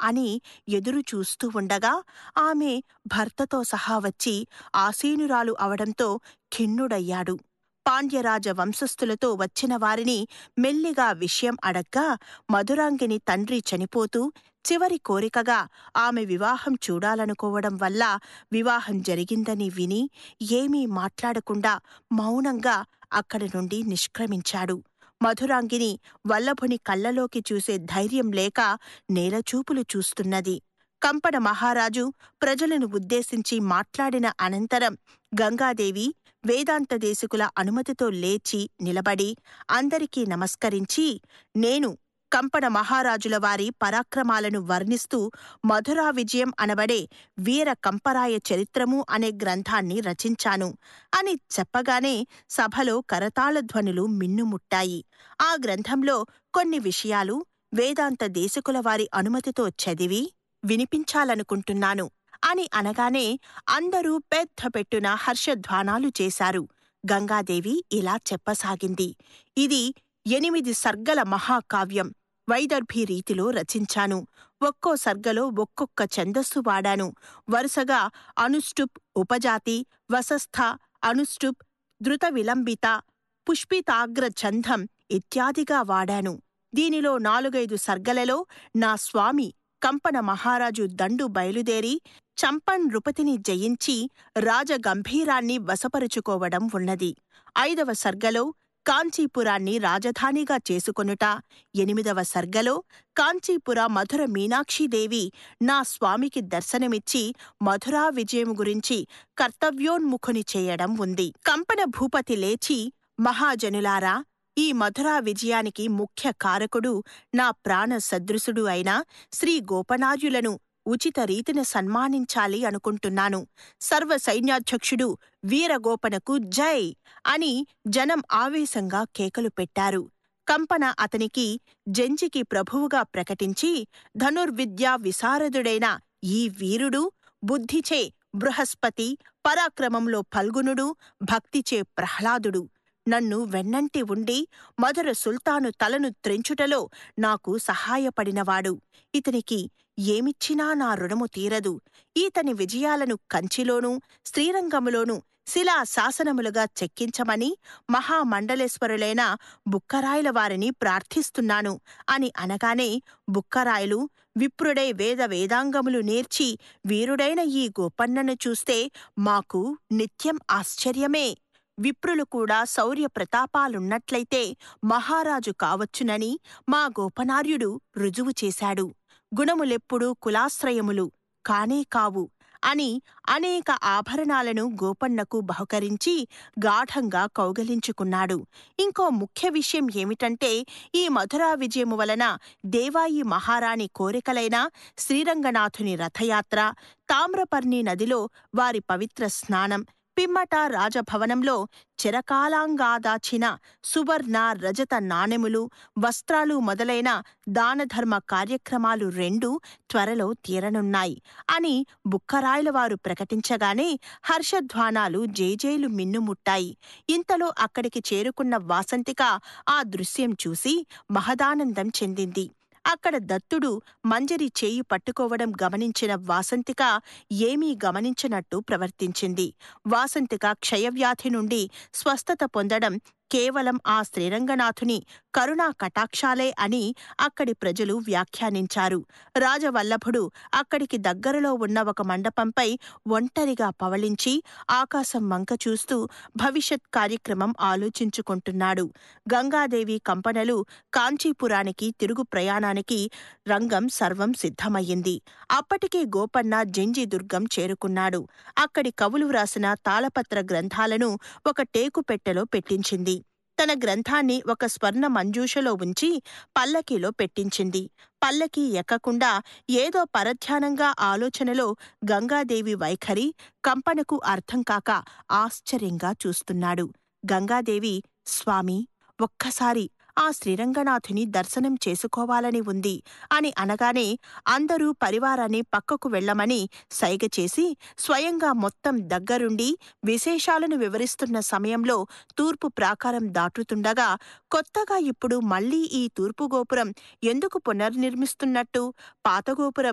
అని ఎదురు చూస్తూ ఉండగా ఆమె భర్తతో సహా వచ్చి ఆసీనురాలు అవడంతో ఖిన్నుడయ్యాడు పాండ్యరాజ వంశస్థులతో వచ్చిన వారిని మెల్లిగా విషయం అడగ్గా మధురాంగిని తండ్రి చనిపోతూ చివరి కోరికగా ఆమె వివాహం చూడాలనుకోవడం వల్ల వివాహం జరిగిందని విని ఏమీ మాట్లాడకుండా మౌనంగా అక్కడి నుండి నిష్క్రమించాడు మధురాంగిని వల్లభుని కళ్ళలోకి చూసే ధైర్యం లేక నేలచూపులు చూస్తున్నది కంపన మహారాజు ప్రజలను ఉద్దేశించి మాట్లాడిన అనంతరం గంగాదేవి వేదాంత దేశికుల అనుమతితో లేచి నిలబడి అందరికీ నమస్కరించి నేను కంపన మహారాజుల వారి పరాక్రమాలను వర్ణిస్తూ మధురా విజయం అనబడే వీర కంపరాయ చరిత్రము అనే గ్రంథాన్ని రచించాను అని చెప్పగానే సభలో కరతాళధ్వనులు మిన్నుముట్టాయి ఆ గ్రంథంలో కొన్ని విషయాలు వేదాంత దేశికుల వారి అనుమతితో చదివి వినిపించాలనుకుంటున్నాను అని అనగానే అందరూ పెద్ద పెట్టున హర్షధ్వానాలు చేశారు గంగాదేవి ఇలా చెప్పసాగింది ఇది ఎనిమిది సర్గల మహాకావ్యం వైదర్భి రీతిలో రచించాను ఒక్కో సర్గలో ఒక్కొక్క ఛందస్సు వాడాను వరుసగా అనుష్టుప్ ఉపజాతి వసస్థ అనుష్టుప్ ధృత విలంబిత పుష్పితాగ్ర ఛందం ఇత్యాదిగా వాడాను దీనిలో నాలుగైదు సర్గలలో నా స్వామి కంపన మహారాజు దండు బయలుదేరి చంపన్ నృపతిని జయించి రాజగంభీరాన్ని వశపరుచుకోవడం ఉన్నది ఐదవ సర్గలో కాంచీపురాన్ని రాజధానిగా చేసుకొనుట ఎనిమిదవ సర్గలో కాంచీపుర మధుర మీనాక్షీదేవి నా స్వామికి దర్శనమిచ్చి మధురా విజయం గురించి కర్తవ్యోన్ముఖుని చేయడం ఉంది కంపన భూపతి లేచి మహాజనులారా ఈ మధురా విజయానికి ముఖ్య కారకుడు నా ప్రాణ సదృశుడు అయిన శ్రీ గోపనార్యులను ఉచిత రీతిన సన్మానించాలి అనుకుంటున్నాను సర్వ సైన్యాధ్యక్షుడు వీరగోపనకు జై అని జనం ఆవేశంగా కేకలు పెట్టారు కంపన అతనికి జంజికి ప్రభువుగా ప్రకటించి ధనుర్విద్యా విశారదుడైన ఈ వీరుడు బుద్ధిచే బృహస్పతి పరాక్రమంలో ఫల్గునుడు భక్తిచే ప్రహ్లాదుడు నన్ను వెన్నంటి ఉండి మధుర సుల్తాను తలను త్రెంచుటలో నాకు సహాయపడినవాడు ఇతనికి ఏమిచ్చినా నా రుణము తీరదు ఈతని విజయాలను కంచిలోనూ శ్రీరంగములోనూ శిలా శాసనములుగా చెక్కించమని మహామండలేశ్వరులైన బుక్కరాయల వారిని ప్రార్థిస్తున్నాను అని అనగానే బుక్కరాయలు విప్రుడై వేద వేదాంగములు నేర్చి వీరుడైన ఈ గోపన్నను చూస్తే మాకు నిత్యం ఆశ్చర్యమే విప్రులు కూడా శౌర్య ప్రతాపాలున్నట్లయితే మహారాజు కావచ్చునని మా గోపనార్యుడు రుజువు చేశాడు గుణములెప్పుడూ కులాశ్రయములు కానే కావు అని అనేక ఆభరణాలను గోపన్నకు బహుకరించి గాఢంగా కౌగలించుకున్నాడు ఇంకో ముఖ్య విషయం ఏమిటంటే ఈ మధురా విజయము వలన దేవాయి మహారాణి కోరికలైన శ్రీరంగనాథుని రథయాత్ర తామ్రపర్ణి నదిలో వారి పవిత్ర స్నానం పిమ్మట రాజభవనంలో చిరకాలాంగాదాచిన సువర్ణ రజత నాణెములు వస్త్రాలు మొదలైన దానధర్మ కార్యక్రమాలు రెండూ త్వరలో తీరనున్నాయి అని బుక్కరాయల వారు ప్రకటించగానే హర్షధ్వానాలు జేజేలు మిన్నుముట్టాయి ఇంతలో అక్కడికి చేరుకున్న వాసంతిక ఆ దృశ్యం చూసి మహదానందం చెందింది అక్కడ దత్తుడు మంజరి చేయి పట్టుకోవడం గమనించిన వాసంతిక ఏమీ గమనించినట్టు ప్రవర్తించింది వాసంతిక క్షయవ్యాధి నుండి స్వస్థత పొందడం కేవలం ఆ శ్రీరంగనాథుని కరుణా కటాక్షాలే అని అక్కడి ప్రజలు వ్యాఖ్యానించారు రాజవల్లభుడు అక్కడికి దగ్గరలో ఉన్న ఒక మండపంపై ఒంటరిగా పవళించి ఆకాశం వంక చూస్తూ భవిష్యత్ కార్యక్రమం ఆలోచించుకుంటున్నాడు గంగాదేవి కంపనలు కాంచీపురానికి తిరుగు ప్రయాణానికి రంగం సర్వం సిద్ధమయ్యింది అప్పటికే గోపన్న జంజి దుర్గం చేరుకున్నాడు అక్కడి కవులు వ్రాసిన తాళపత్ర గ్రంథాలను ఒక టేకు పెట్టెలో పెట్టించింది తన గ్రంథాన్ని ఒక స్వర్ణ మంజూషలో ఉంచి పల్లకీలో పెట్టించింది పల్లకి ఎక్కకుండా ఏదో పరధ్యానంగా ఆలోచనలో గంగాదేవి వైఖరి కంపనకు అర్థం కాక ఆశ్చర్యంగా చూస్తున్నాడు గంగాదేవి స్వామి ఒక్కసారి ఆ శ్రీరంగనాథుని దర్శనం చేసుకోవాలని ఉంది అని అనగానే అందరూ పరివారాన్ని పక్కకు వెళ్లమని సైగ చేసి స్వయంగా మొత్తం దగ్గరుండి విశేషాలను వివరిస్తున్న సమయంలో తూర్పు ప్రాకారం దాటుతుండగా కొత్తగా ఇప్పుడు మళ్లీ ఈ తూర్పు గోపురం ఎందుకు పునర్నిర్మిస్తున్నట్టు పాత గోపురం